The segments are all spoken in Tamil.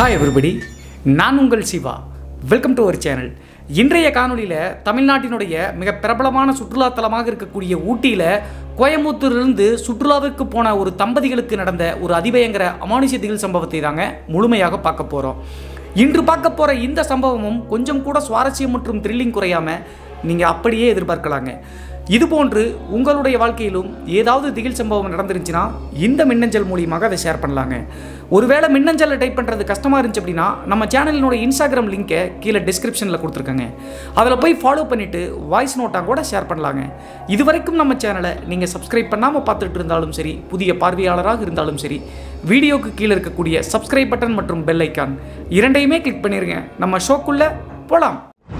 ஹாய் எவ்ரிபடி நான் உங்கள் Siva welcome to our channel இன்றைய காணொளியில் தமிழ்நாட்டினுடைய மிக பிரபலமான சுற்றுலாத்தலமாக இருக்கக்கூடிய ஊட்டியில் கோயம்புத்தூரிலிருந்து சுற்றுலாவிற்கு போன ஒரு தம்பதிகளுக்கு நடந்த ஒரு அதிபயங்கர அமானுஷ்ய திகில் சம்பவத்தை தாங்க முழுமையாக பார்க்க போகிறோம் இன்று பார்க்க போகிற இந்த சம்பவமும் கொஞ்சம் கூட சுவாரஸ்யம் மற்றும் த்ரில்லிங் குறையாமல் நீங்கள் அப்படியே எதிர்பார்க்கலாங்க இதுபோன்று உங்களுடைய வாழ்க்கையிலும் ஏதாவது திகில் சம்பவம் நடந்துருந்துச்சுன்னா இந்த மின்னஞ்சல் மூலியமாக அதை ஷேர் பண்ணலாங்க ஒருவேளை மின்னஞ்சலில் டைப் பண்ணுறது கஷ்டமாக இருந்துச்சு அப்படின்னா நம்ம சேனலினோட இன்ஸ்டாகிராம் லிங்கை கீழே டிஸ்கிரிப்ஷனில் கொடுத்துருக்கேங்க அதில் போய் ஃபாலோ பண்ணிவிட்டு வாய்ஸ் நோட்டாக கூட ஷேர் பண்ணலாங்க இது வரைக்கும் நம்ம சேனலை நீங்கள் சப்ஸ்கிரைப் பண்ணாமல் பார்த்துட்டு இருந்தாலும் சரி புதிய பார்வையாளராக இருந்தாலும் சரி வீடியோக்கு கீழே இருக்கக்கூடிய சப்ஸ்கிரைப் பட்டன் மற்றும் பெல் ஐக்கான் இரண்டையுமே கிளிக் பண்ணிடுங்க நம்ம ஷோக்குள்ளே போகலாம்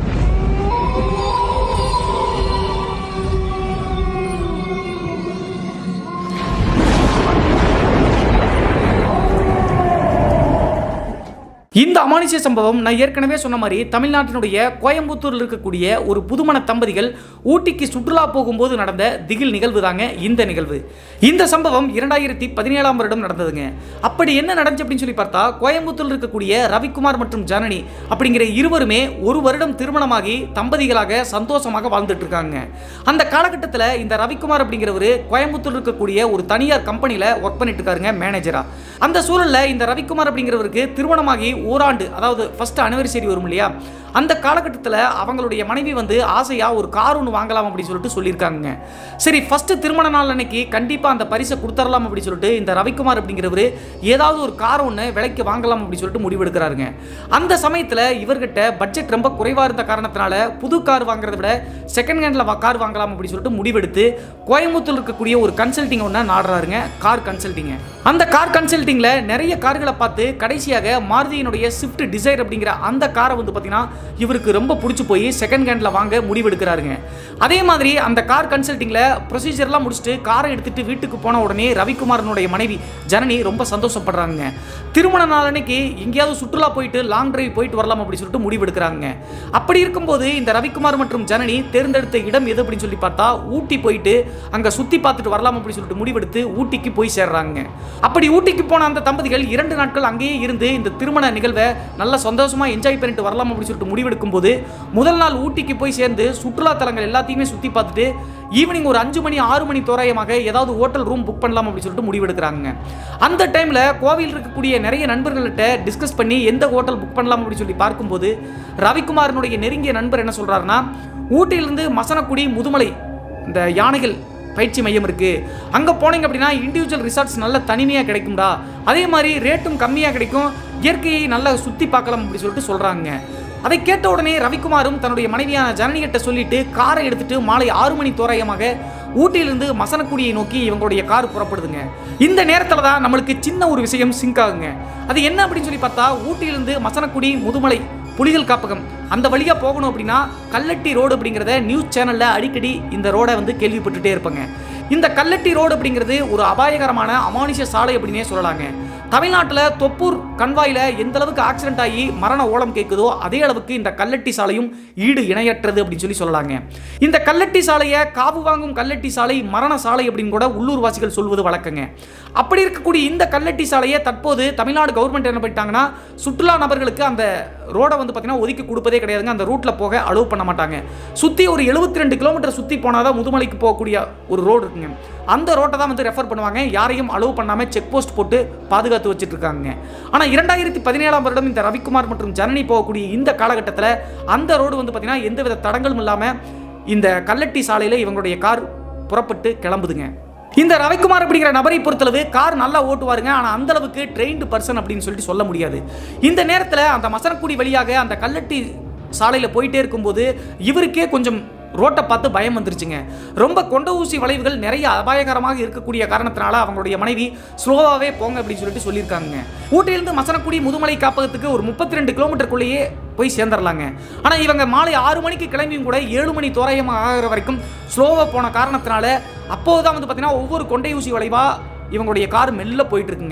இந்த அமானுஷ்ய சம்பவம் நான் ஏற்கனவே சொன்ன மாதிரி தமிழ்நாட்டினுடைய கோயம்புத்தூரில் இருக்கக்கூடிய ஒரு புதுமண தம்பதிகள் ஊட்டிக்கு சுற்றுலா போகும்போது நடந்த திகில் நிகழ்வு தாங்க இந்த நிகழ்வு இந்த சம்பவம் இரண்டாயிரத்தி பதினேழாம் வருடம் நடந்ததுங்க அப்படி என்ன நடந்துச்சு அப்படின்னு சொல்லி பார்த்தா கோயம்புத்தூரில் இருக்கக்கூடிய ரவிக்குமார் மற்றும் ஜனனி அப்படிங்கிற இருவருமே ஒரு வருடம் திருமணமாகி தம்பதிகளாக சந்தோஷமாக வாழ்ந்துட்டு இருக்காங்க அந்த காலகட்டத்தில் இந்த ரவிக்குமார் அப்படிங்கிறவர் கோயம்புத்தூர் இருக்கக்கூடிய ஒரு தனியார் கம்பெனியில் ஒர்க் பண்ணிட்டு இருக்காருங்க மேனேஜரா அந்த சூழலில் இந்த ரவிக்குமார் அப்படிங்கிறவருக்கு திருமணமாகி ஓராண்டு அதாவது ஃபர்ஸ்ட் அனிவர்சரி வரும் இல்லையா அந்த காலகட்டத்தில் அவங்களுடைய மனைவி வந்து ஆசையாக ஒரு கார் ஒன்று வாங்கலாம் அப்படின்னு சொல்லிட்டு சொல்லியிருக்காங்க சரி ஃபர்ஸ்ட் திருமண நாள் அன்னைக்கு கண்டிப்பாக அந்த பரிசை கொடுத்துடலாம் அப்படின்னு சொல்லிட்டு இந்த ரவிக்குமார் அப்படிங்கிறவர் ஏதாவது ஒரு கார் ஒன்று விலைக்கு வாங்கலாம் அப்படின்னு சொல்லிட்டு முடிவெடுக்கிறாருங்க அந்த சமயத்தில் இவர்கிட்ட பட்ஜெட் ரொம்ப குறைவாக இருந்த காரணத்தினால புது கார் வாங்குறத விட செகண்ட் ஹேண்டில் கார் வாங்கலாம் அப்படின்னு சொல்லிட்டு முடிவெடுத்து கோயம்புத்தூர் இருக்கக்கூடிய ஒரு கன்சல்டிங் ஒன்று நாடுறாருங்க கார் கன்சல்டிங்க அந்த கார் கன்சல்டிங்கில் நிறைய கார்களை பார்த்து கடைசியாக மாருதியினுடைய ஸ்விஃப்ட் டிசைர் அப்படிங்கிற அந்த காரை வந்து பார்த்தீங்கன்னா இவருக்கு ரொம்ப பிடிச்சி போய் செகண்ட் ஹேண்டில் வாங்க முடிவெடுக்கிறாருங்க அதே மாதிரி அந்த கார் கன்சல்டிங்கில் ப்ரொசீஜர்லாம் முடிச்சுட்டு காரை எடுத்துட்டு வீட்டுக்கு போன உடனே ரவிக்குமாரனுடைய மனைவி ஜனனி ரொம்ப சந்தோஷப்படுறாங்க திருமண நாள் அன்னைக்கு எங்கேயாவது சுற்றுலா போயிட்டு லாங் டிரைவ் போயிட்டு வரலாம் அப்படின்னு சொல்லிட்டு முடிவெடுக்கிறாங்க அப்படி இருக்கும்போது இந்த ரவிக்குமார் மற்றும் ஜனனி தேர்ந்தெடுத்த இடம் எது அப்படின்னு சொல்லி பார்த்தா ஊட்டி போயிட்டு அங்கே சுற்றி பார்த்துட்டு வரலாம் அப்படின்னு சொல்லிட்டு முடிவெடுத்து ஊட்டிக்கு போய் சேர்றாங்க அப்படி ஊட்டிக்கு போன அந்த தம்பதிகள் இரண்டு நாட்கள் அங்கேயே இருந்து இந்த திருமண நிகழ்வை நல்லா சந்தோஷமா என்ஜாய் பண்ணிட்டு வரலாம் அப்படின்னு சொல்லிட்டு முடிவெடுக்கும் போது முதல் நாள் ஊட்டிக்கு போய் சேர்ந்து சுற்றுலா தலங்கள் எல்லாத்தையுமே சுற்றி பார்த்துட்டு ஈவினிங் ஒரு அஞ்சு மணி ஆறு மணி தோராயமாக ஏதாவது ஹோட்டல் ரூம் புக் பண்ணலாம் அப்படின்னு சொல்லிட்டு முடிவெடுக்கிறாங்க அந்த டைமில் கோவில் இருக்கக்கூடிய நிறைய நண்பர்கள்ட்ட டிஸ்கஸ் பண்ணி எந்த ஹோட்டல் புக் பண்ணலாம் அப்படின்னு சொல்லி பார்க்கும்போது ரவிக்குமாரனுடைய நெருங்கிய நண்பர் என்ன சொல்கிறாருன்னா ஊட்டியிலிருந்து மசனக்குடி முதுமலை இந்த யானைகள் பயிற்சி மையம் இருக்குது அங்கே போனீங்க அப்படின்னா இண்டிவிஜுவல் ரிசார்ட்ஸ் நல்ல தனிமையாக கிடைக்கும்டா அதே மாதிரி ரேட்டும் கம்மியாக கிடைக்கும் இயற்கையை நல்லா சுற்றி பார்க்கலாம் அப்படி சொல்லிட்டு சொல்கிறாங்க அதை கேட்ட உடனே ரவிக்குமாரும் தன்னுடைய மனைவியான ஜனனிகிட்ட சொல்லிட்டு காரை எடுத்துட்டு மாலை ஆறு மணி தோராயமாக ஊட்டியிலிருந்து மசனக்குடியை நோக்கி இவங்களுடைய கார் புறப்படுதுங்க இந்த நேரத்தில் தான் நம்மளுக்கு சின்ன ஒரு விஷயம் சிங்க் ஆகுங்க அது என்ன அப்படின்னு சொல்லி பார்த்தா ஊட்டியிலிருந்து மசனக்குடி முதுமலை புலிகள் காப்பகம் அந்த வழியாக போகணும் அப்படின்னா கல்லட்டி ரோடு அப்படிங்கிறத நியூஸ் சேனலில் அடிக்கடி இந்த ரோடை வந்து கேள்விப்பட்டுட்டே இருப்பாங்க இந்த கல்லட்டி ரோடு அப்படிங்கிறது ஒரு அபாயகரமான அமானுஷ சாலை அப்படின்னே சொல்லலாங்க தமிழ்நாட்டில் தொப்பூர் கண்வாயில் எந்த அளவுக்கு ஆக்சிடென்ட் ஆகி மரண ஓலம் கேட்குதோ அதே அளவுக்கு இந்த கல்லட்டி சாலையும் ஈடு இணையற்றது அப்படின்னு சொல்லி சொல்லலாங்க இந்த கல்லட்டி சாலையை காவு வாங்கும் கல்லட்டி சாலை மரண சாலை அப்படின்னு கூட உள்ளூர்வாசிகள் சொல்வது வழக்கங்க அப்படி இருக்கக்கூடிய இந்த கல்லட்டி சாலையை தற்போது தமிழ்நாடு கவர்மெண்ட் என்ன பண்ணிட்டாங்கன்னா சுற்றுலா நபர்களுக்கு அந்த ரோடை வந்து பார்த்தீங்கன்னா ஒதுக்கி கொடுப்பதே கிடையாதுங்க அந்த ரூட்டில் போக அலோவ் பண்ண மாட்டாங்க சுற்றி ஒரு எழுபத்தி ரெண்டு கிலோமீட்டர் சுற்றி போனால் தான் முதுமலைக்கு போகக்கூடிய ஒரு ரோடு இருக்குங்க அந்த ரோட்டை தான் வந்து ரெஃபர் பண்ணுவாங்க யாரையும் அலோவ் பண்ணாமல் செக் போஸ்ட் போட்டு பாதுகாத்து வச்சுட்டு இருக்காங்க ஆனால் இரண்டாயிரத்தி பதினேழாம் வருடம் இந்த ரவிக்குமார் மற்றும் ஜனனி போகக்கூடிய இந்த காலகட்டத்தில் அந்த ரோடு வந்து பார்த்தீங்கன்னா எந்தவித தடங்களும் இல்லாமல் இந்த கல்லட்டி சாலையில் இவங்களுடைய கார் புறப்பட்டு கிளம்புதுங்க இந்த ரவிக்குமார் அப்படிங்கிற நபரை பொறுத்தளவு கார் நல்லா ஓட்டுவாருங்க ஆனால் அந்த அளவுக்கு ட்ரெயின்டு பர்சன் அப்படின்னு சொல்லிட்டு சொல்ல முடியாது இந்த நேரத்தில் அந்த மசனக்குடி வழியாக அந்த கல்லட்டி சாலையில் போயிட்டே இருக்கும்போது இவருக்கே கொஞ்சம் ரோட்டை பார்த்து பயம் வந்துருச்சுங்க ரொம்ப கொண்ட ஊசி வளைவுகள் நிறைய அபாயகரமாக இருக்கக்கூடிய காரணத்தினால அவங்களுடைய மனைவி ஸ்லோவாகவே போங்க அப்படின்னு சொல்லிட்டு சொல்லியிருக்காங்க ஊட்டியிலிருந்து மசனக்குடி முதுமலை காப்பகத்துக்கு ஒரு முப்பத்தி ரெண்டு கிலோமீட்டருக்குள்ளேயே போய் சேர்ந்துடலாங்க ஆனால் இவங்க மாலை ஆறு மணிக்கு கிளம்பியும் கூட ஏழு மணி தோராயமாக ஆகிற வரைக்கும் ஸ்லோவாக போன காரணத்தினால அப்போது தான் வந்து பார்த்தீங்கன்னா ஒவ்வொரு கொண்டை ஊசி வளைவாக இவங்களுடைய கார் மெல்ல போயிட்டு இருக்குங்க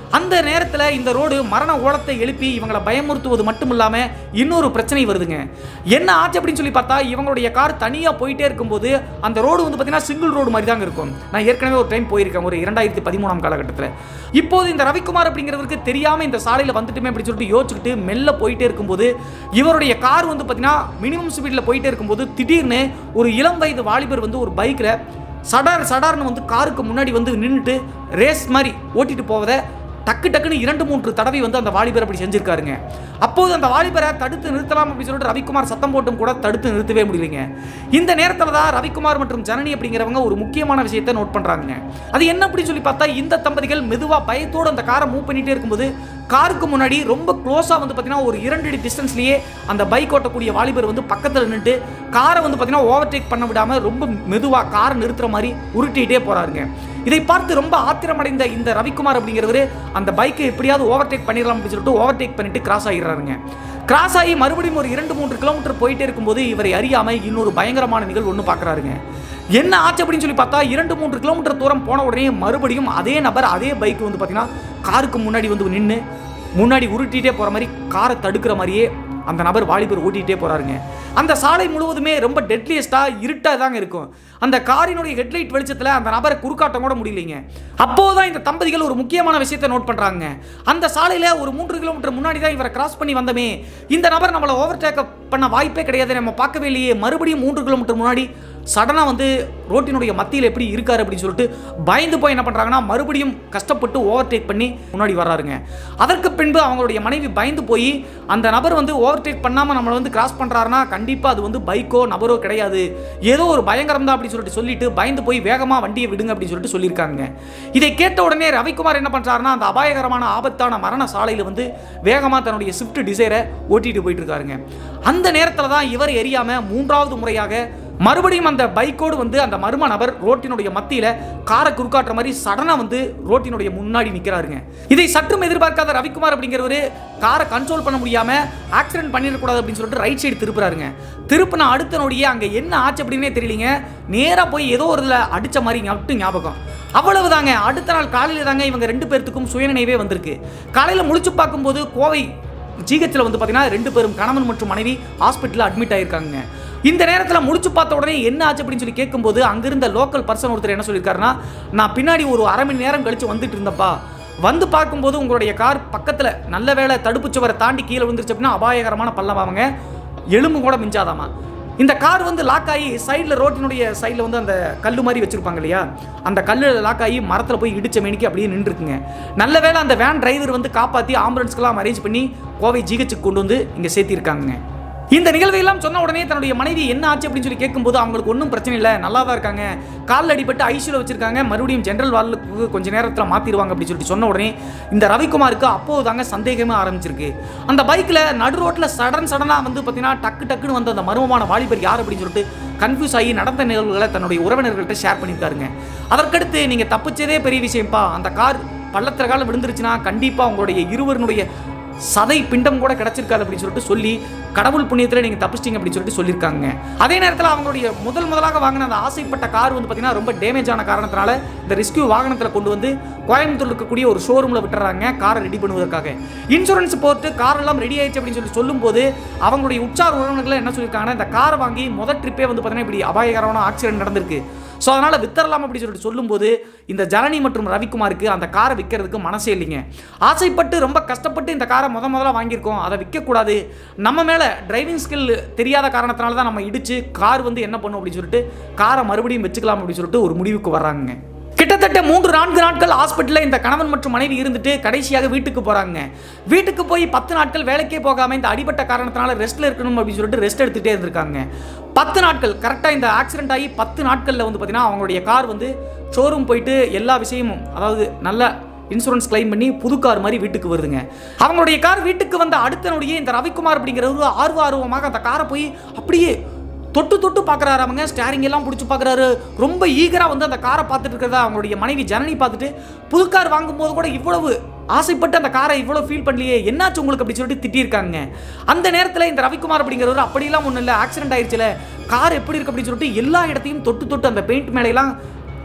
அந்த நேரத்தில் இந்த ரோடு மரண ஓலத்தை எழுப்பி இவங்களை பயமுறுத்துவது மட்டும் இல்லாமல் இன்னொரு பிரச்சனை வருதுங்க என்ன ஆச்சு அப்படின்னு சொல்லி பார்த்தா இவங்களுடைய கார் தனியாக போயிட்டே இருக்கும்போது அந்த ரோடு வந்து பார்த்தீங்கன்னா சிங்கிள் ரோடு மாதிரி தாங்க இருக்கும் நான் ஏற்கனவே ஒரு டைம் போயிருக்கேன் ஒரு இரண்டாயிரத்தி பதிமூணாம் காலகட்டத்தில் இப்போது இந்த ரவிக்குமார் அப்படிங்கிறவருக்கு தெரியாமல் இந்த சாலையில் வந்துட்டுமே அப்படின்னு சொல்லிட்டு யோசிச்சுக்கிட்டு மெல்ல போயிட்டே இருக்கும்போது இவருடைய கார் வந்து பார்த்தீங்கன்னா மினிமம் ஸ்பீடில் போயிட்டே இருக்கும்போது திடீர்னு ஒரு இளம் வயது வாலிபர் வந்து ஒரு பைக்கில் சடார் சடார்னு வந்து காருக்கு முன்னாடி வந்து நின்றுட்டு ரேஸ் மாதிரி ஓட்டிட்டு போவதை டக்கு டக்குன்னு இரண்டு மூன்று தடவை வந்து அந்த வாலிபர் அப்படி செஞ்சிருக்காருங்க அப்போது அந்த வாலிபரை தடுத்து நிறுத்தலாம் அப்படின்னு சொல்லிட்டு ரவிக்குமார் சத்தம் போட்டும் கூட தடுத்து நிறுத்தவே முடியலைங்க இந்த நேரத்தில் தான் ரவிக்குமார் மற்றும் ஜனனி அப்படிங்கிறவங்க ஒரு முக்கியமான விஷயத்தை நோட் பண்ணுறாங்க அது என்ன அப்படின்னு சொல்லி பார்த்தா இந்த தம்பதிகள் மெதுவாக பயத்தோடு அந்த காரை மூவ் பண்ணிட்டே இருக்கும்போது காருக்கு முன்னாடி ரொம்ப க்ளோஸாக வந்து பார்த்தீங்கன்னா ஒரு இரண்டு அடி டிஸ்டன்ஸ்லேயே அந்த பைக் ஓட்டக்கூடிய வாலிபர் வந்து பக்கத்தில் நின்றுட்டு காரை வந்து பார்த்தீங்கன்னா ஓவர்டேக் பண்ண விடாமல் ரொம்ப மெதுவாக காரை நிறுத்துற மாதிரி உருட்டிகிட்டே போகிறாருங்க இதை பார்த்து ரொம்ப ஆத்திரமடைந்த இந்த ரவிக்குமார் அப்படிங்கிறவர் அந்த பைக்கை எப்படியாவது ஓவர்டேக் பண்ணிடலாம் அப்படின்னு சொல்லிட்டு ஓவர்டேக் பண்ணிட்டு கிராஸ் ஆகிடுறாருங்க கிராஸ் ஆகி மறுபடியும் ஒரு இரண்டு மூன்று கிலோமீட்டர் போயிட்டே இருக்கும்போது இவரை அறியாமல் இன்னொரு பயங்கரமான நிகழ்வு ஒன்று பார்க்குறாருங்க என்ன ஆச்சு அப்படின்னு சொல்லி பார்த்தா இரண்டு மூன்று கிலோமீட்டர் தூரம் போன உடனே மறுபடியும் அதே நபர் அதே பைக் வந்து பார்த்தீங்கன்னா காருக்கு முன்னாடி வந்து நின்று முன்னாடி உருட்டிகிட்டே போகிற மாதிரி காரை தடுக்கிற மாதிரியே அந்த நபர் வாலிபர் ஓட்டிகிட்டே போகிறாருங்க அந்த சாலை முழுவதுமே ரொம்ப டெட்லியஸ்ட்டாக இருட்டாக தாங்க இருக்கும் அந்த காரினுடைய ஹெட்லைட் வெளிச்சத்தில் அந்த நபரை குறுக்காட்டம் கூட முடியலைங்க அப்போதான் இந்த தம்பதிகள் ஒரு முக்கியமான விஷயத்தை நோட் பண்ணுறாங்க அந்த சாலையில் ஒரு மூன்று கிலோமீட்டர் முன்னாடி தான் இவரை கிராஸ் பண்ணி வந்தமே இந்த நபர் நம்மளை ஓவர்டேக் பண்ண வாய்ப்பே கிடையாது நம்ம பார்க்கவே இல்லையே மறுபடியும் மூன்று கிலோமீட்டர் முன்னாடி சடனாக வந்து ரோட்டினுடைய மத்தியில் எப்படி இருக்காரு அப்படின்னு சொல்லிட்டு பயந்து போய் என்ன பண்ணுறாங்கன்னா மறுபடியும் கஷ்டப்பட்டு ஓவர்டேக் பண்ணி முன்னாடி வர்றாருங்க அதற்கு பின்பு அவங்களுடைய மனைவி பயந்து போய் அந்த நபர் வந்து ஓவர்டேக் பண்ணாமல் நம்மளை வந்து கிராஸ் பண்ணுறாருன்னா கண்டிப்பாக அது வந்து பைக்கோ நபரோ கிடையாது ஏதோ ஒரு பயங்கரம் தான் அப்படின்னு சொல்லிட்டு சொல்லிட்டு பயந்து போய் வேகமாக வண்டியை விடுங்க அப்படின்னு சொல்லிட்டு சொல்லியிருக்காங்க இதை கேட்ட உடனே ரவிக்குமார் என்ன பண்ணுறாருன்னா அந்த அபாயகரமான ஆபத்தான மரண சாலையில் வந்து வேகமாக தன்னுடைய ஸ்விஃப்ட் டிசைரை ஓட்டிட்டு போயிட்டு இருக்காருங்க அந்த நேரத்தில் தான் இவர் எரியாமல் மூன்றாவது முறையாக மறுபடியும் அந்த பைக்கோடு வந்து அந்த மர்ம நபர் ரோட்டினுடைய மத்தியில் காரை குறுக்காட்டுற மாதிரி சடனாக வந்து ரோட்டினுடைய முன்னாடி நிற்கிறாருங்க இதை சற்றும் எதிர்பார்க்காத ரவிக்குமார் அப்படிங்கிறவர் காரை கண்ட்ரோல் பண்ண முடியாமல் ஆக்சிடென்ட் பண்ணிடக்கூடாது அப்படின்னு சொல்லிட்டு ரைட் சைடு திருப்புறாருங்க திருப்பின அடுத்த நொடியே அங்கே என்ன ஆச்சு அப்படின்னே தெரியலீங்க நேராக போய் ஏதோ ஒரு இதில் அடித்த மாதிரி மட்டும் ஞாபகம் அவ்வளவுதாங்க அடுத்த நாள் காலையில் தாங்க இவங்க ரெண்டு பேர்த்துக்கும் சுயநினைவே வந்திருக்கு காலையில் முழிச்சு பார்க்கும்போது கோவை ஜிஹெச்சில் வந்து பார்த்தீங்கன்னா ரெண்டு பேரும் கணவன் மற்றும் மனைவி ஹாஸ்பிட்டலில் அட்மிட் ஆயிருக்காங்க இந்த நேரத்தில் முடிச்சு பார்த்த உடனே என்ன ஆச்சு அப்படின்னு சொல்லி கேட்கும்போது அங்கிருந்த லோக்கல் பர்சன் ஒருத்தர் என்ன சொல்லியிருக்காருன்னா நான் பின்னாடி ஒரு அரை மணி நேரம் கழிச்சு வந்துட்டு இருந்தப்பா வந்து பார்க்கும்போது உங்களுடைய கார் பக்கத்தில் நல்ல வேளை தடுப்பு சுவரை தாண்டி கீழே விழுந்துருச்சு அப்படின்னா அபாயகரமான பள்ளமாவங்க எலும்பு கூட மிஞ்சாதாமா இந்த கார் வந்து லாக் ஆகி சைடில் ரோட்டினுடைய சைடில் வந்து அந்த கல் மாதிரி வச்சிருப்பாங்க இல்லையா அந்த கல்லில் லாக் ஆகி மரத்தில் போய் இடிச்ச மேனிக்கு அப்படியே நின்றுருக்குங்க நல்ல வேளை அந்த வேன் டிரைவர் வந்து காப்பாற்றி ஆம்புலன்ஸ்க்கெல்லாம் அரேஞ்ச் பண்ணி கோவை ஜிஹெச்சுக்கு கொண்டு வந்து இங்கே சேர்த்திருக்காங்க இந்த நிகழ்வை எல்லாம் சொன்ன உடனே தன்னுடைய மனைவி என்ன ஆச்சு அப்படின்னு சொல்லி கேட்கும்போது அவங்களுக்கு ஒன்றும் பிரச்சனை இல்லை நல்லா தான் இருக்காங்க காலில் அடிபட்டு ஐசியூல வச்சிருக்காங்க மறுபடியும் ஜென்ரல் வார்டுக்கு கொஞ்ச நேரத்தில் மாற்றிடுவாங்க அப்படின்னு சொல்லிட்டு சொன்ன உடனே இந்த ரவிக்குமாருக்கு அப்போது தாங்க சந்தேகமே ஆரம்பிச்சிருக்கு அந்த பைக்கில் நடு ரோட்டில் சடன் சடனாக வந்து பார்த்தீங்கன்னா டக்கு டக்குன்னு வந்த அந்த மர்மமான வாலிபர் யார் அப்படின்னு சொல்லிட்டு கன்ஃபியூஸ் ஆகி நடந்த நிகழ்வுகளை தன்னுடைய உறவினர்கள்ட்ட ஷேர் பண்ணியிருக்காருங்க அதற்கடுத்து நீங்கள் தப்பிச்சதே பெரிய விஷயம்ப்பா அந்த கார் பள்ளத்தில் காலம் விழுந்துருச்சுன்னா கண்டிப்பாக உங்களுடைய இருவருடைய சதை பிண்டம் கூட கிடைச்சிருக்காது அப்படின்னு சொல்லிட்டு சொல்லி கடவுள் புண்ணியத்தில் நீங்கள் தப்பிச்சிட்டீங்க அப்படின்னு சொல்லிட்டு சொல்லியிருக்காங்க அதே நேரத்தில் அவங்களுடைய முதல் முதலாக வாங்கின அந்த ஆசைப்பட்ட கார் வந்து பார்த்தீங்கன்னா ரொம்ப டேமேஜ் ஆன காரணத்தினால இந்த ரெஸ்கியூ வாகனத்தில் கொண்டு வந்து கோயம்புத்தூர் இருக்கக்கூடிய ஒரு ஷோரூமில் விட்டுறாங்க காரை ரெடி பண்ணுவதற்காக இன்சூரன்ஸ் போட்டு கார் எல்லாம் ரெடி ஆயிடுச்சு அப்படின்னு சொல்லிட்டு சொல்லும்போது அவங்களுடைய உற்சார் உறவினர்கள் என்ன சொல்லியிருக்காங்கன்னா இந்த காரை வாங்கி முதல் ட்ரிப்பே வந்து பார்த்தீங்கன்னா இப்படி அபாயகரமான ஆக்சிடென்ட் நடந்திருக்கு ஸோ அதனால் வித்தரலாம் அப்படின்னு சொல்லிட்டு சொல்லும்போது இந்த ஜனனி மற்றும் ரவிக்குமாருக்கு அந்த காரை விற்கிறதுக்கு மனசே இல்லைங்க ஆசைப்பட்டு ரொம்ப கஷ்டப்பட்டு இந்த காரை முத முதல்ல வாங்கியிருக்கோம் அதை விற்கக்கூடாது நம்ம மேலே டிரைவிங் ஸ்கில் தெரியாத காரணத்தினால தான் நம்ம இடிச்சு கார் வந்து என்ன பண்ணும் அப்படின்னு சொல்லிட்டு காரை மறுபடியும் வச்சுக்கலாம் அப்படின்னு சொல்லிட்டு ஒரு முடிவுக்கு வர்றாங்க கிட்டத்தட்ட மூன்று நான்கு நாட்கள் ஹாஸ்பிட்டலில் இந்த கணவன் மற்றும் மனைவி இருந்துட்டு கடைசியாக வீட்டுக்கு போகிறாங்க வீட்டுக்கு போய் பத்து நாட்கள் வேலைக்கே போகாமல் இந்த அடிபட்ட காரணத்தினால ரெஸ்ட்டில் இருக்கணும் அப்படின்னு சொல்லிட்டு ரெஸ்ட் எடுத்துகிட்டே இருந்திருக்காங்க பத்து நாட்கள் கரெக்டாக இந்த ஆக்சிடென்ட் ஆகி பத்து நாட்களில் வந்து பார்த்தீங்கன்னா அவங்களுடைய கார் வந்து ஷோரூம் போயிட்டு எல்லா விஷயமும் அதாவது நல்ல இன்சூரன்ஸ் கிளைம் பண்ணி புது கார் மாதிரி வீட்டுக்கு வருதுங்க அவங்களுடைய கார் வீட்டுக்கு வந்த அடுத்த நொடியே இந்த ரவிக்குமார் அப்படிங்கிறவர் ஆர்வ ஆர்வமாக அந்த காரை போய் அப்படியே தொட்டு தொட்டு பார்க்குறாரு அவங்க ஸ்டேரிங் எல்லாம் பிடிச்சி பார்க்குறாரு ரொம்ப ஈகராக வந்து அந்த காரை பார்த்துட்டு இருக்கிறதா அவங்களுடைய மனைவி ஜனனி பார்த்துட்டு புது கார் வாங்கும்போது கூட இவ்வளவு ஆசைப்பட்டு அந்த காரை இவ்வளோ ஃபீல் பண்ணலையே என்னாச்சு உங்களுக்கு அப்படி சொல்லிட்டு திட்டியிருக்காங்க அந்த நேரத்தில் இந்த ரவிக்குமார் அப்படிங்கிறவர் அப்படிலாம் ஒன்றும் இல்லை ஆக்சிடென்ட் ஆயிடுச்சுல கார் எப்படி இருக்கு அப்படின்னு சொல்லிட்டு எல்லா இடத்தையும் தொட்டு தொட்டு அந்த பெயிண்ட் மேலையெல்லாம்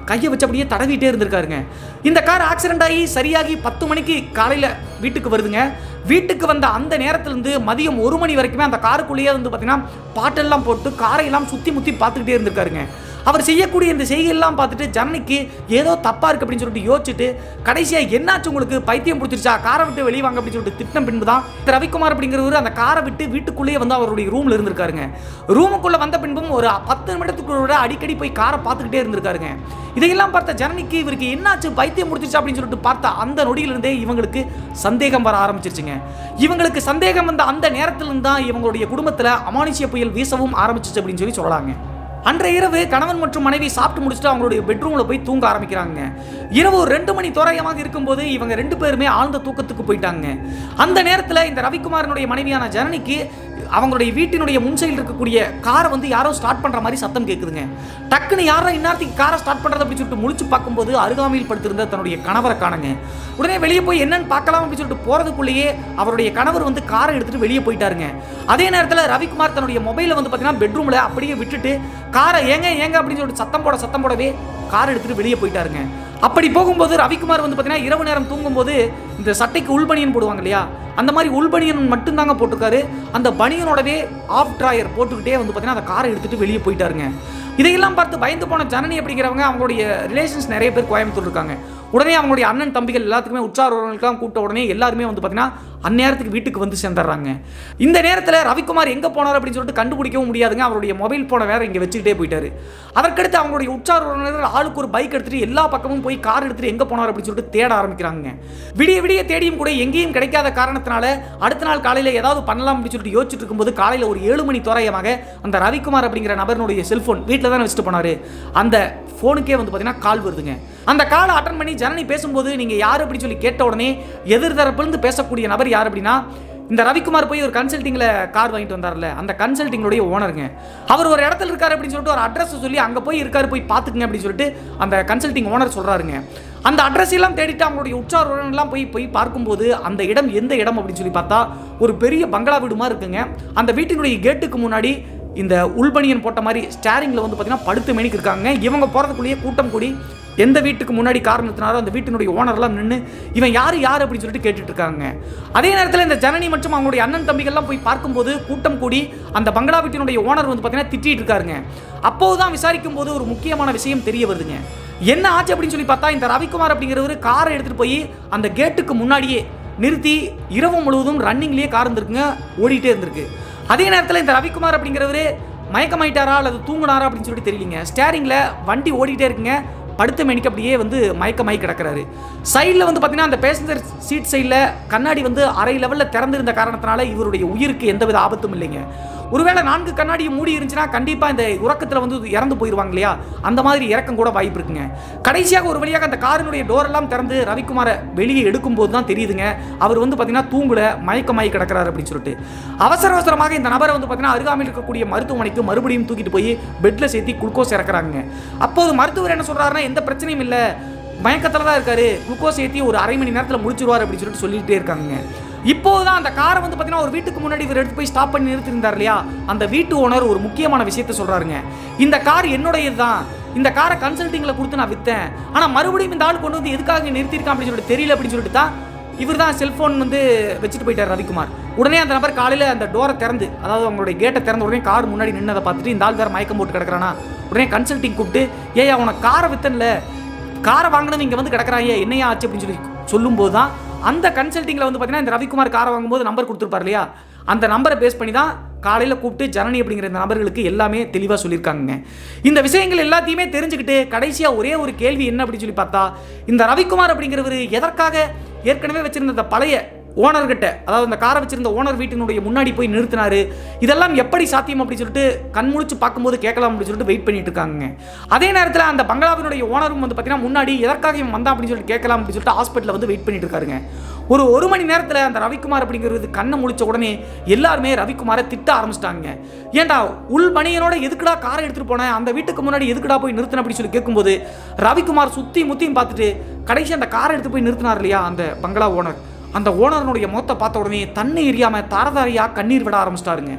கையை வச்சு அப்படியே தடவிட்டே இருந்திருக்காருங்க இந்த கார் ஆக்சிடென்ட் ஆகி சரியாகி பத்து மணிக்கு காலையில் வீட்டுக்கு வருதுங்க வீட்டுக்கு வந்த அந்த நேரத்துலேருந்து மதியம் ஒரு மணி வரைக்குமே அந்த காருக்குள்ளேயே வந்து பார்த்தீங்கன்னா பாட்டெல்லாம் போட்டு காரை எல்லாம் சுற்றி முற்றி பார்த்துக்கிட்டே இருந்திருக்காருங்க அவர் செய்யக்கூடிய இந்த செய்கையெல்லாம் பார்த்துட்டு ஜனனிக்கு ஏதோ தப்பா இருக்கு அப்படின்னு சொல்லிட்டு யோசிச்சுட்டு கடைசியா என்னாச்சு உங்களுக்கு பைத்தியம் பிடிச்சிருச்சா காரை விட்டு வெளியே வாங்க அப்படின்னு சொல்லிட்டு திட்டம் பின்பு தான் திரு ரவிக்குமார் அப்படிங்கிறவர் அந்த காரை விட்டு வீட்டுக்குள்ளேயே வந்து அவருடைய ரூம்ல இருந்திருக்காருங்க ரூமுக்குள்ள வந்த பின்பும் ஒரு பத்து நிமிடத்துக்குள்ள அடிக்கடி போய் காரை பார்த்துக்கிட்டே இருந்திருக்காருங்க இதையெல்லாம் பார்த்த ஜனனிக்கு இவருக்கு என்னாச்சு பைத்தியம் முடிச்சிருச்சா அப்படின்னு சொல்லிட்டு பார்த்த அந்த நொடியிலிருந்தே இவங்களுக்கு சந்தேகம் வர ஆரம்பிச்சிருச்சுங்க இவங்களுக்கு சந்தேகம் வந்த அந்த நேரத்திலிருந்து தான் இவங்களுடைய குடும்பத்தில் அமானுஷ்ய புயல் வீசவும் ஆரம்பிச்சிச்சு அப்படின்னு சொல்லி சொல்லலாங்க அன்றைய இரவு கணவன் மற்றும் மனைவி சாப்பிட்டு முடிச்சுட்டு அவங்களுடைய பெட்ரூம்ல போய் தூங்க ஆரம்பிக்கிறாங்க இரவு ஒரு ரெண்டு மணி தோராயமாக இருக்கும்போது இவங்க ரெண்டு பேருமே ஆழ்ந்த தூக்கத்துக்கு போயிட்டாங்க அந்த நேரத்தில் இந்த ரவிக்குமாரனுடைய மனைவியான ஜனனிக்கு அவங்களுடைய வீட்டினுடைய முன் சைடில் இருக்கக்கூடிய காரை வந்து யாரோ ஸ்டார்ட் பண்ற மாதிரி சத்தம் கேட்குதுங்க டக்குன்னு யாரோ இந்நேரத்துக்கு காரை ஸ்டார்ட் பண்றது அப்படின்னு சொல்லிட்டு முழிச்சு பார்க்கும்போது அருகாமையில் படுத்திருந்த தன்னுடைய கணவரை காணுங்க உடனே வெளியே போய் என்னன்னு பார்க்கலாம் அப்படின்னு சொல்லிட்டு போறதுக்குள்ளேயே அவருடைய கணவர் வந்து காரை எடுத்துட்டு வெளியே போயிட்டாருங்க அதே நேரத்தில் ரவிக்குமார் தன்னுடைய மொபைலை வந்து பார்த்தீங்கன்னா பெட்ரூம்ல அப்படியே விட்டுட்டு காரை ஏங்க ஏங்க அப்படின்னு சொல்லிட்டு சத்தம் போட சத்தம் போடவே கார் எடுத்துட்டு வெளியே போயிட்டாருங்க அப்படி போகும்போது ரவிக்குமார் வந்து பார்த்தீங்கன்னா இரவு நேரம் தூங்கும்போது இந்த சட்டைக்கு உள்பனியன் போடுவாங்க இல்லையா அந்த மாதிரி உள்பனியன் மட்டும்தாங்க போட்டிருக்காரு அந்த பனியனோடவே ஆஃப் ட்ராயர் போட்டுக்கிட்டே வந்து பார்த்தீங்கன்னா அந்த காரை எடுத்துட்டு வெளியே போயிட்டாருங்க இதையெல்லாம் பார்த்து பயந்து போன ஜனனி அப்படிங்கிறவங்க அவங்களுடைய ரிலேஷன்ஸ் நிறைய பேர் கோயம்புத்தூர் இருக்காங்க உடனே அவங்களுடைய அண்ணன் தம்பிகள் எல்லாத்துக்குமே உற்சாரவர்களுக்கெல்லாம் கூப்பிட்ட உடனே எல்லாருமே வந்து பார்த்தீங்கன்னா அந்நேரத்துக்கு வீட்டுக்கு வந்து சேர்ந்துடுறாங்க இந்த நேரத்தில் ரவிக்குமார் எங்கே போனார் அப்படின்னு சொல்லிட்டு கண்டுபிடிக்கவும் முடியாதுங்க அவருடைய மொபைல் போனை வேற இங்கே வச்சுக்கிட்டே போயிட்டாரு அதற்கடுத்து அவங்களுடைய உற்சார உறவினர்கள் ஆளுக்கு ஒரு பைக் எடுத்துட்டு எல்லா பக்கமும் போய் கார் எடுத்துட்டு எங்கே போனார் அப்படின்னு சொல்லிட்டு தேட ஆரம்பிக்கிறாங்க விடிய விடிய தேடியும் கூட எங்கேயும் கிடைக்காத காரணத்தினால அடுத்த நாள் காலையில் ஏதாவது பண்ணலாம் அப்படின்னு சொல்லிட்டு யோசிச்சுட்டு இருக்கும்போது காலையில் ஒரு ஏழு மணி தோராயமாக அந்த ரவிக்குமார் அப்படிங்கிற நபரினுடைய செல்போன் வீட்டில் தானே வச்சுட்டு போனாரு அந்த ஃபோனுக்கே வந்து பார்த்தீங்கன்னா கால் வருதுங்க அந்த காலை அட்டன் பண்ணி ஜனனி பேசும்போது நீங்கள் யார் அப்படின்னு சொல்லி கேட்ட உடனே எதிர் தரப்புலேருந்து பேசக்கூடிய நபர் யார் அப்படின்னா இந்த ரவிக்குமார் போய் ஒரு கன்சல்ட்டிங்கில் கார் வாங்கிட்டு வந்தார்ல அந்த கன்சல்ட்டிங்களுடைய ஓனருங்க அவர் ஒரு இடத்துல இருக்காரு அப்படின்னு சொல்லிட்டு ஒரு அட்ரஸ் சொல்லி அங்கே போய் இருக்காரு போய் பார்த்துக்குங்க அப்படின்னு சொல்லிட்டு அந்த கன்சல்ட்டிங் ஓனர் சொல்கிறாருங்க அந்த அட்ரஸ் எல்லாம் தேடிட்டு அவங்களுடைய உற்சார் உறவினர்லாம் போய் போய் பார்க்கும்போது அந்த இடம் எந்த இடம் அப்படின்னு சொல்லி பார்த்தா ஒரு பெரிய பங்களா வீடு மாதிரி இருக்குங்க அந்த வீட்டினுடைய கேட்டுக்கு முன்னாடி இந்த உள்பனியன் போட்ட மாதிரி ஸ்டேரிங்கில் வந்து பார்த்தீங்கன்னா படுத்து மேனிக்கு இருக்காங்க இவங்க போகிறதுக்குள்ளேயே கூட்டம் கூடி எந்த வீட்டுக்கு முன்னாடி கார் நிறுத்தினாரோ அந்த வீட்டினுடைய ஓனர்லாம் நின்று இவன் யார் யார் அப்படின்னு சொல்லிட்டு கேட்டுட்டு இருக்காங்க அதே நேரத்தில் இந்த ஜனனி மற்றும் அவங்களுடைய அண்ணன் தம்பிகள்லாம் போய் பார்க்கும்போது கூட்டம் கூடி அந்த பங்களா வீட்டினுடைய ஓனர் வந்து பார்த்தீங்கன்னா திட்டிட்டு இருக்காருங்க அப்போது தான் விசாரிக்கும் போது ஒரு முக்கியமான விஷயம் தெரிய வருதுங்க என்ன ஆச்சு அப்படின்னு சொல்லி பார்த்தா இந்த ரவிக்குமார் அப்படிங்கிறவர் காரை எடுத்துகிட்டு போய் அந்த கேட்டுக்கு முன்னாடியே நிறுத்தி இரவு முழுவதும் ரன்னிங்லேயே கார் இருந்திருக்குங்க ஓடிட்டே இருந்திருக்கு அதே நேரத்தில் இந்த ரவிக்குமார் அப்படிங்கிறவர் மயக்கமாயிட்டாரா அல்லது தூங்குனாரா அப்படின்னு சொல்லிட்டு தெரியலங்க ஸ்டேரிங்கில் வண்டி ஓடிட்டே இருக்குங்க படுத்த மேனிக்கு அப்படியே வந்து மயக்கமாய் கிடக்கிறாரு சைடில் வந்து பார்த்தீங்கன்னா அந்த பேசஞ்சர் சீட் சைடில் கண்ணாடி வந்து அரை லெவலில் திறந்திருந்த காரணத்தினால இவருடைய உயிருக்கு எந்தவித ஆபத்தும் இல்லைங்க ஒருவேளை நான்கு கண்ணாடியும் மூடி இருந்துச்சுன்னா கண்டிப்பாக இந்த உறக்கத்தில் வந்து இறந்து போயிடுவாங்க இல்லையா அந்த மாதிரி இறக்கம் கூட வாய்ப்பு இருக்குங்க கடைசியாக ஒரு வழியாக அந்த காரினுடைய டோர் எல்லாம் திறந்து ரவிக்குமாரை வெளியே எடுக்கும்போது தான் தெரியுதுங்க அவர் வந்து பார்த்தீங்கன்னா தூங்குல மயக்கமாயி கிடக்கிறாரு அப்படின்னு சொல்லிட்டு அவசர அவசரமாக இந்த நபரை வந்து பார்த்தீங்கன்னா அருகாமையில் இருக்கக்கூடிய மருத்துவமனைக்கு மறுபடியும் தூக்கிட்டு போய் பெட்டில் சேர்த்தி குளுக்கோஸ் இறக்குறாங்க அப்போது மருத்துவர் என்ன சொல்றாருன்னா எந்த பிரச்சனையும் இல்லை மயக்கத்தில் தான் இருக்காரு குளுக்கோஸ் ஏற்றி ஒரு அரை மணி நேரத்தில் முடிச்சிருவார் அப்படின்னு சொல்லிட்டு சொல்லிட்டே இருக்காங்க இப்போதான் அந்த காரை வந்து பார்த்தீங்கன்னா ஒரு வீட்டுக்கு முன்னாடி இவர் எடுத்து போய் ஸ்டாப் பண்ணி நிறுத்திருந்தார் இல்லையா அந்த வீட்டு ஓனர் ஒரு முக்கியமான விஷயத்த சொல்றாருங்க இந்த கார் என்னுடையது தான் இந்த காரை கன்சல்ட்டிங்கில் கொடுத்து நான் விற்றேன் ஆனால் மறுபடியும் இந்த ஆள் கொண்டு வந்து எதுக்காக இங்க நிறுத்தியிருக்கான் அப்படின்னு சொல்லிட்டு தெரியல அப்படின்னு சொல்லிட்டு தான் இவர் தான் செல்ஃபோன் வந்து வச்சுட்டு போயிட்டார் ரவிக்குமார் உடனே அந்த நபர் காலையில் அந்த டோரை திறந்து அதாவது அவங்களுடைய கேட்டை திறந்த உடனே கார் முன்னாடி நின்னதை பார்த்துட்டு இந்த ஆள் வேற மயக்கம் போட்டு கிடக்குறானா உடனே கன்சல்ட்டிங் கூப்பிட்டு ஏய் உனக்கு காரை வித்தன்ல காரை வாங்கினது இங்கே வந்து கிடக்குறாங்க என்னையா ஆச்சு அப்படின்னு சொல்லி சொல்லும்போது தான் அந்த கன்சல்ட்டிங்கில் வந்து பார்த்தீங்கன்னா இந்த ரவிக்குமார் காரை வாங்கும்போது நம்பர் கொடுத்துருப்பார் இல்லையா அந்த நம்பரை பேஸ் பண்ணி தான் காலையில் கூப்பிட்டு ஜனனி அப்படிங்கிற இந்த நபர்களுக்கு எல்லாமே தெளிவாக சொல்லியிருக்காங்க இந்த விஷயங்கள் எல்லாத்தையுமே தெரிஞ்சுக்கிட்டு கடைசியாக ஒரே ஒரு கேள்வி என்ன அப்படின்னு சொல்லி பார்த்தா இந்த ரவிக்குமார் அப்படிங்கிறவர் எதற்காக ஏற்கனவே வச்சிருந்த இந்த பழைய ஓனர்கிட்ட அதாவது அந்த காரை வச்சிருந்த ஓனர் வீட்டினுடைய முன்னாடி போய் நிறுத்தினாரு இதெல்லாம் எப்படி சாத்தியம் அப்படின்னு சொல்லிட்டு கண் முழிச்சு பார்க்கும்போது கேட்கலாம் அப்படின்னு சொல்லிட்டு வெயிட் பண்ணிட்டு இருக்காங்க அதே நேரத்தில் அந்த பங்களாவினுடைய ஓனரும் வந்து பார்த்தீங்கன்னா முன்னாடி எதற்காக இவன் வந்தான் அப்படின்னு சொல்லிட்டு கேட்கலாம் அப்படின்னு சொல்லிட்டு ஹாஸ்பிட்டலில் வந்து வெயிட் பண்ணிட்டு இருக்காருங்க ஒரு ஒரு மணி நேரத்தில் அந்த ரவிக்குமார் அப்படிங்கிறது கண்ணை முழிச்ச உடனே எல்லாருமே ரவிக்குமாரை திட்ட ஆரம்பிச்சிட்டாங்க ஏன்டா உள் பணியனோட எதுக்குடா காரை எடுத்துட்டு போனேன் அந்த வீட்டுக்கு முன்னாடி எதுக்குடா போய் நிறுத்தின அப்படின்னு சொல்லி கேட்கும்போது ரவிக்குமார் சுத்தி முத்தியும் பார்த்துட்டு கடைசி அந்த காரை எடுத்து போய் நிறுத்தினார் இல்லையா அந்த பங்களா ஓனர் அந்த ஓனரனுடைய முகத்தை பார்த்த உடனே தன்னை எரியாம தாரதாரியா கண்ணீர் விட ஆரம்பிச்சிட்டாருங்க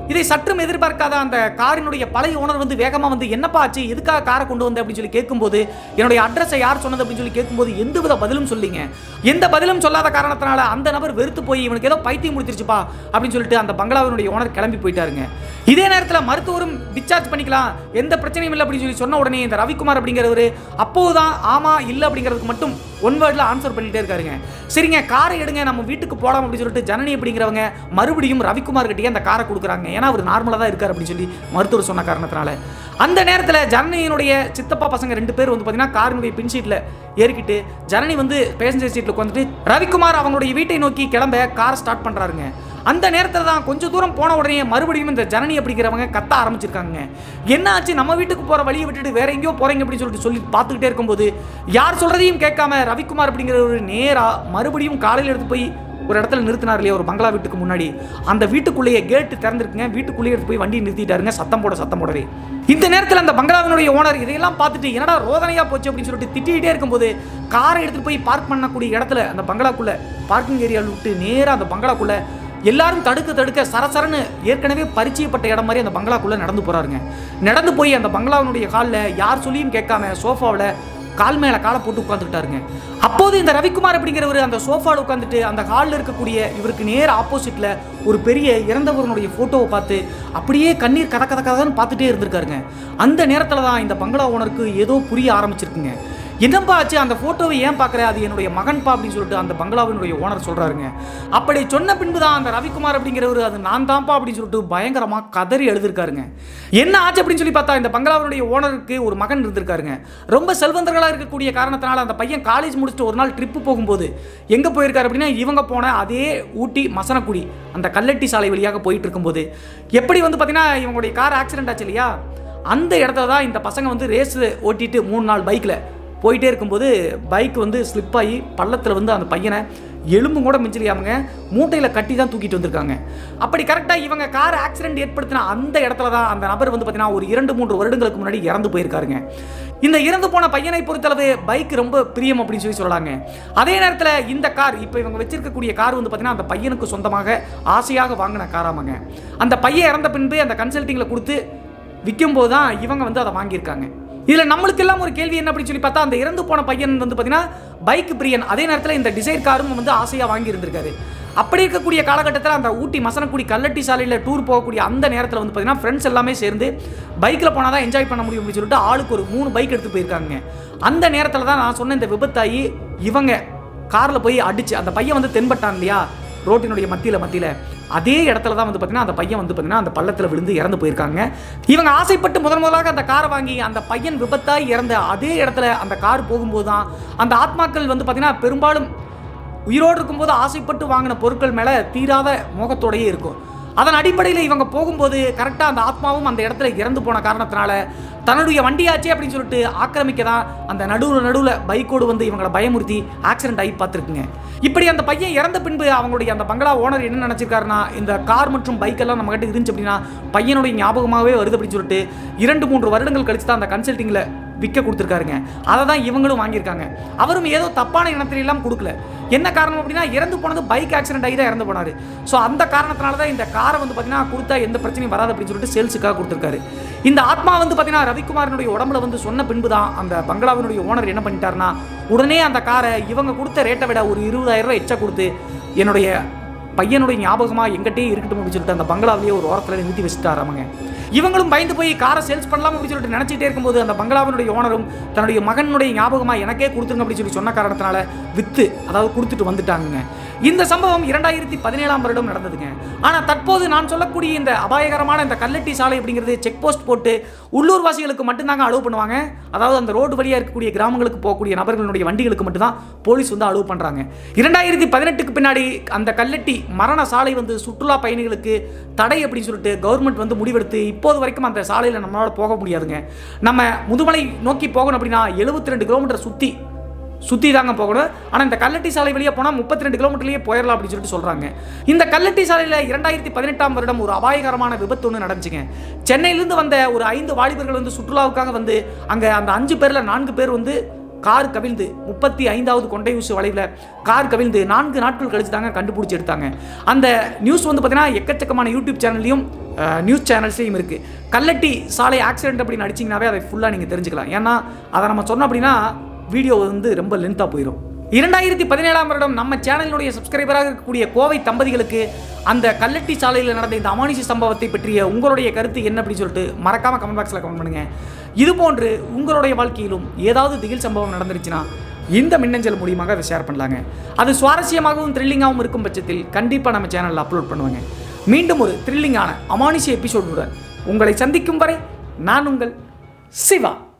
இதை சற்றும் எதிர்பார்க்காத அந்த காரினுடைய பழைய ஓனர் வந்து வேகமாக வந்து என்னப்பா ஆச்சு எதுக்காக காரை கொண்டு வந்த அப்படின்னு சொல்லி கேட்கும்போது என்னுடைய அட்ரஸை யார் சொன்னது அப்படின்னு சொல்லி கேட்கும்போது எந்த வித பதிலும் சொல்லிங்க எந்த பதிலும் சொல்லாத காரணத்தினால அந்த நபர் வெறுத்து போய் இவனுக்கு ஏதோ பைத்தியம் முடிச்சிருச்சுப்பா அப்படின்னு சொல்லிட்டு அந்த பங்களாவினுடைய ஓனர் கிளம்பி போயிட்டாருங்க இதே நேரத்தில் மருத்துவரும் டிஸ்சார்ஜ் பண்ணிக்கலாம் எந்த பிரச்சனையும் இல்லை அப்படின்னு சொல்லி சொன்ன உடனே இந்த ரவிக்குமார் அப்படிங்கிறவர் அப்போதான் ஆமா இல்லை அப்படிங்கிறதுக்கு மட்டும் ஒன் வேர்டில் ஆன்சர் பண்ணிட்டே இருக்காருங்க சரிங்க காரை எடுங்க நம்ம வீட்டுக்கு போகலாம் அப்படின்னு சொல்லிட்டு ஜனனி அப்படிங்கிறவங்க மறுபடியும் ரவிக்குமார் கிட்டே அந்த காரை கொடுக்குறாங்க ஏன்னா அவர் நார்மலாக தான் இருக்கார் அப்படின்னு சொல்லி மருத்துவர் சொன்ன காரணத்தினால அந்த நேரத்தில் ஜனனியினுடைய சித்தப்பா பசங்க ரெண்டு பேர் வந்து பார்த்தீங்கன்னா காரினுடைய பின் சீட்டில் ஏறிக்கிட்டு ஜனனி வந்து பேசஞ்சர் சீட்டில் உட்காந்துட்டு ரவிக்குமார் அவங்களுடைய வீட்டை நோக்கி கிளம்ப கார் ஸ்டார்ட் பண்ணுறாருங்க அந்த நேரத்தில் தான் கொஞ்சம் தூரம் போன உடனே மறுபடியும் இந்த ஜனனி அப்படிங்கிறவங்க கத்த ஆரம்பிச்சிருக்காங்க என்ன ஆச்சு நம்ம வீட்டுக்கு போகிற வழியை விட்டுட்டு வேற எங்கேயோ போகிறீங்க அப்படின்னு சொல்லிட்டு சொல்லி பார்த்துக்கிட்டே இருக்கும்போது யார் சொல்கிறதையும் கேட்காம ரவிக்குமார் அப்படிங்கிற ஒரு நேராக மறுபடியும் காலையில் எடுத்து போய் ஒரு இடத்துல நிறுத்தினார் இல்லையா ஒரு பங்களா வீட்டுக்கு முன்னாடி அந்த வீட்டுக்குள்ளேயே கேட்டு திறந்திருக்குங்க வீட்டுக்குள்ளேயே எடுத்து போய் வண்டி நிறுத்திட்டாருங்க சத்தம் போட சத்தம் போடவே இந்த நேரத்தில் அந்த பங்களாவினுடைய ஓனர் இதையெல்லாம் பார்த்துட்டு என்னடா ரோதனையா போச்சு அப்படின்னு சொல்லிட்டு திட்டிகிட்டே இருக்கும்போது காரை எடுத்துட்டு போய் பார்க் பண்ணக்கூடிய இடத்துல அந்த பங்களாக்குள்ள பார்க்கிங் ஏரியாவில் விட்டு நேராக அந்த பங்களாக்குள்ள எல்லாரும் தடுக்க தடுக்க சரசரன்னு ஏற்கனவே பரிச்சயப்பட்ட இடம் மாதிரி அந்த பங்களாக்குள்ள நடந்து போறாருங்க நடந்து போய் அந்த பங்களாவினுடைய காலில் யார் சொல்லியும் கேட்காம சோஃபாவில் கால் மேலே காலை போட்டு உட்காந்துக்கிட்டாருங்க அப்போது இந்த ரவிக்குமார் அப்படிங்கிறவர் அந்த சோஃபாவில் உட்காந்துட்டு அந்த ஹாலில் இருக்கக்கூடிய இவருக்கு நேர் ஆப்போசிட்டில் ஒரு பெரிய இறந்தவருடைய ஃபோட்டோவை பார்த்து அப்படியே கண்ணீர் கத கத கதன்னு பார்த்துட்டே இருந்திருக்காருங்க அந்த நேரத்தில் தான் இந்த பங்களா ஓனருக்கு ஏதோ புரிய ஆரம்பிச்சிருக்குங்க என்னப்பா ஆச்சு அந்த ஃபோட்டோவை ஏன் பார்க்குற அது என்னுடைய மகன்பா அப்படின்னு சொல்லிட்டு அந்த பங்களாவினுடைய ஓனர் சொல்கிறாருங்க அப்படி சொன்ன பின்பு தான் அந்த ரவிக்குமார் அப்படிங்கிறவர் அது நான் தான்ப்பா அப்படின்னு சொல்லிட்டு பயங்கரமாக கதறி எழுதிருக்காருங்க என்ன ஆச்சு அப்படின்னு சொல்லி பார்த்தா இந்த பங்களாவினுடைய ஓனருக்கு ஒரு மகன் இருந்திருக்காருங்க ரொம்ப செல்வந்தர்களாக இருக்கக்கூடிய காரணத்தினால அந்த பையன் காலேஜ் முடிச்சுட்டு ஒரு நாள் ட்ரிப்பு போகும்போது எங்கே போயிருக்காரு அப்படின்னா இவங்க போன அதே ஊட்டி மசனக்குடி அந்த கல்லட்டி சாலை வழியாக போயிட்டு இருக்கும்போது எப்படி வந்து பார்த்தீங்கன்னா இவங்களுடைய கார் ஆக்சிடென்ட் ஆச்சு இல்லையா அந்த இடத்துல தான் இந்த பசங்க வந்து ரேஸ் ஓட்டிட்டு மூணு நாள் பைக்கில் போயிட்டே இருக்கும்போது பைக் வந்து ஸ்லிப் ஆகி பள்ளத்தில் வந்து அந்த பையனை எலும்பும் கூட மிஞ்சலியாமங்க மூட்டையில் கட்டி தான் தூக்கிட்டு வந்திருக்காங்க அப்படி கரெக்டாக இவங்க கார் ஆக்சிடென்ட் ஏற்படுத்தின அந்த இடத்துல தான் அந்த நபர் வந்து பார்த்தீங்கன்னா ஒரு இரண்டு மூன்று வருடங்களுக்கு முன்னாடி இறந்து போயிருக்காருங்க இந்த இறந்து போன பையனை பொறுத்தளவு பைக் ரொம்ப பிரியம் அப்படின்னு சொல்லி சொல்லலாங்க அதே நேரத்தில் இந்த கார் இப்போ இவங்க வச்சிருக்கக்கூடிய கார் வந்து பார்த்தீங்கன்னா அந்த பையனுக்கு சொந்தமாக ஆசையாக வாங்கின காராமாங்க அந்த பையன் இறந்த பின்பு அந்த கன்சல்ட்டிங்கில் கொடுத்து விற்கும்போது தான் இவங்க வந்து அதை வாங்கியிருக்காங்க இதில் நம்மளுக்கு எல்லாம் ஒரு கேள்வி என்ன அப்படின்னு சொல்லி பார்த்தா அந்த இறந்து போன பையன் வந்து பார்த்தீங்கன்னா பைக் பிரியன் அதே நேரத்தில் இந்த டிசைர் காரும் வந்து ஆசையாக வாங்கி இருந்திருக்காரு அப்படி இருக்கக்கூடிய காலகட்டத்தில் அந்த ஊட்டி மசனக்குடி கல்லட்டி சாலையில் டூர் போகக்கூடிய அந்த நேரத்தில் வந்து பார்த்தீங்கன்னா ஃப்ரெண்ட்ஸ் எல்லாமே சேர்ந்து பைக்கில் போனால் தான் என்ஜாய் பண்ண முடியும் அப்படின்னு சொல்லிட்டு ஆளுக்கு ஒரு மூணு பைக் எடுத்து போயிருக்காங்க அந்த நேரத்தில் தான் நான் சொன்ன இந்த விபத்தாகி இவங்க காரில் போய் அடிச்சு அந்த பையன் வந்து தென்பட்டான் இல்லையா ரோட்டினுடைய மத்தியில் மத்தியில் அதே இடத்துல தான் வந்து பார்த்தீங்கன்னா அந்த பையன் வந்து பார்த்தீங்கன்னா அந்த பள்ளத்தில் விழுந்து இறந்து போயிருக்காங்க இவங்க ஆசைப்பட்டு முதன் முதலாக அந்த காரை வாங்கி அந்த பையன் விபத்தாய் இறந்த அதே இடத்துல அந்த கார் போகும்போது தான் அந்த ஆத்மாக்கள் வந்து பார்த்தீங்கன்னா பெரும்பாலும் உயிரோடு இருக்கும்போது ஆசைப்பட்டு வாங்கின பொருட்கள் மேலே தீராத மோகத்தோடையே இருக்கும் அதன் அடிப்படையில் இவங்க போகும்போது கரெக்டாக அந்த ஆத்மாவும் அந்த இடத்துல இறந்து போன காரணத்தினால தன்னுடைய வண்டியாச்சே அப்படின்னு சொல்லிட்டு ஆக்கிரமிக்க தான் அந்த நடுவில் நடுவில் பைக்கோடு வந்து இவங்களை பயமுறுத்தி ஆக்சிடென்ட் ஆகி பார்த்துருக்குங்க இப்படி அந்த பையன் இறந்த பின்பு அவங்களுடைய அந்த பங்களா ஓனர் என்ன நினச்சிருக்காருன்னா இந்த கார் மற்றும் பைக்கெல்லாம் நம்ம கிட்ட இருந்துச்சு அப்படின்னா பையனுடைய ஞாபகமாகவே வருது அப்படின்னு சொல்லிட்டு இரண்டு மூன்று வருடங்கள் கழிச்சு தான் அந்த கன்சல்ட்டிங்கில் விற்க கொடுத்துருக்காருங்க அதை தான் இவங்களும் வாங்கியிருக்காங்க அவரும் ஏதோ தப்பான இனத்திலெல்லாம் கொடுக்கல என்ன காரணம் அப்படின்னா இறந்து போனது பைக் ஆக்சிடென்ட் ஆகி தான் இறந்து போனார் ஸோ அந்த காரணத்தினால தான் இந்த காரை வந்து பார்த்தீங்கன்னா கொடுத்தா எந்த பிரச்சனையும் வராது அப்படின்னு சொல்லிட்டு சேல்ஸுக்காக கொடுத்துருக்காரு இந்த ஆத்மா வந்து பார்த்தீங்கன்னா ரவிக்குமாரனுடைய உடம்புல வந்து சொன்ன பின்பு தான் அந்த பங்களாவினுடைய ஓனர் என்ன பண்ணிட்டாருன்னா உடனே அந்த காரை இவங்க கொடுத்த ரேட்டை விட ஒரு இருபதாயிரம் ரூபாய் எச்சா கொடுத்து என்னுடைய பையனுடைய ஞாபகமாக எங்கிட்டே இருக்கட்டும் அப்படின்னு சொல்லிட்டு அந்த பங்களாவிலேயே ஒரு ஓரத்தில் நிறுத்தி வச்சுட்டாராமங்க இவங்களும் பயந்து போய் காரை சேல்ஸ் பண்ணலாம் அப்படின்னு சொல்லிட்டு நினச்சிட்டே இருக்கும்போது அந்த பங்களாவினுடைய ஓனரும் தன்னுடைய மகனுடைய ஞாபகமாக எனக்கே கொடுத்துருங்க அப்படின்னு சொல்லி சொன்ன காரணத்தினால வித்து அதாவது கொடுத்துட்டு வந்துட்டாங்க இந்த சம்பவம் இரண்டாயிரத்தி பதினேழாம் வருடம் நடந்ததுங்க ஆனால் தற்போது நான் சொல்லக்கூடிய இந்த அபாயகரமான இந்த கல்லட்டி சாலை அப்படிங்கிறது செக் போஸ்ட் போட்டு உள்ளூர்வாசிகளுக்கு மட்டும்தாங்க அலோவ் பண்ணுவாங்க அதாவது அந்த ரோடு வழியாக இருக்கக்கூடிய கிராமங்களுக்கு போகக்கூடிய நபர்களுடைய வண்டிகளுக்கு மட்டும்தான் போலீஸ் வந்து அலோவ் பண்ணுறாங்க இரண்டாயிரத்தி பதினெட்டுக்கு பின்னாடி அந்த கல்லட்டி மரண சாலை வந்து சுற்றுலா பயணிகளுக்கு தடை அப்படின்னு சொல்லிட்டு கவர்மெண்ட் வந்து முடிவெடுத்து இப்போது வரைக்கும் அந்த சாலையில் நம்மளால் போக முடியாதுங்க நம்ம முதுமலை நோக்கி போகணும் அப்படின்னா எழுபத்தி ரெண்டு கிலோமீட்டர் சுற்றி சுற்றி தாங்க போகணும் ஆனால் இந்த கல்லட்டி சாலை வழியாக போனால் முப்பத்தி ரெண்டு கிலோமீட்டர்லேயே போயிடலாம் அப்படின்னு சொல்லிட்டு சொல்கிறாங்க இந்த கல்லட்டி சாலையில் இரண்டாயிரத்தி பதினெட்டாம் வருடம் ஒரு அபாயகரமான விபத்து ஒன்று நடந்துச்சுங்க சென்னையிலேருந்து வந்த ஒரு ஐந்து வாலிபர்கள் வந்து சுற்றுலாவுக்காக வந்து அங்கே அந்த அஞ்சு பேரில் நான்கு பேர் வந்து கார் கவிழ்ந்து முப்பத்தி ஐந்தாவது கொண்டை ஊசு வளைவில் கார் கவிழ்ந்து நான்கு நாட்கள் கழிச்சு தாங்க கண்டுபிடிச்சி எடுத்தாங்க அந்த நியூஸ் வந்து பார்த்தீங்கன்னா எக்கச்சக்கமான யூடியூப் சேனல்லையும் நியூஸ் சேனல்ஸ்லையும் இருக்குது கல்லட்டி சாலை ஆக்சிடென்ட் அப்படின்னு அடிச்சிங்கனாவே அதை ஃபுல்லாக நீங்கள் தெரிஞ்சுக்கலாம் ஏன்னா அதை நம்ம சொன்னோம் அப்படின்னா வீடியோ வந்து ரொம்ப லென்த்தாக போயிடும் இரண்டாயிரத்தி பதினேழாம் வருடம் நம்ம சேனலினுடைய சப்ஸ்கிரைபராக இருக்கக்கூடிய கோவை தம்பதிகளுக்கு அந்த கல்லட்டி சாலையில் நடந்த இந்த அமானுஷ சம்பவத்தை பற்றிய உங்களுடைய கருத்து என்ன அப்படின்னு சொல்லிட்டு மறக்காம கமெண்ட் பாக்ஸில் கமெண்ட் பண்ணுங்க இது போன்று உங்களுடைய வாழ்க்கையிலும் ஏதாவது திகில் சம்பவம் நடந்துருச்சுன்னா இந்த மின்னஞ்சல் மூலியமாக அதை ஷேர் பண்ணலாங்க அது சுவாரஸ்யமாகவும் த்ரில்லிங்காகவும் இருக்கும் பட்சத்தில் கண்டிப்பாக நம்ம சேனலில் அப்லோட் பண்ணுவாங்க மீண்டும் ஒரு த்ரில்லிங்கான அமானுஷ எபிசோடுடன் உங்களை சந்திக்கும் வரை நான் உங்கள் சிவா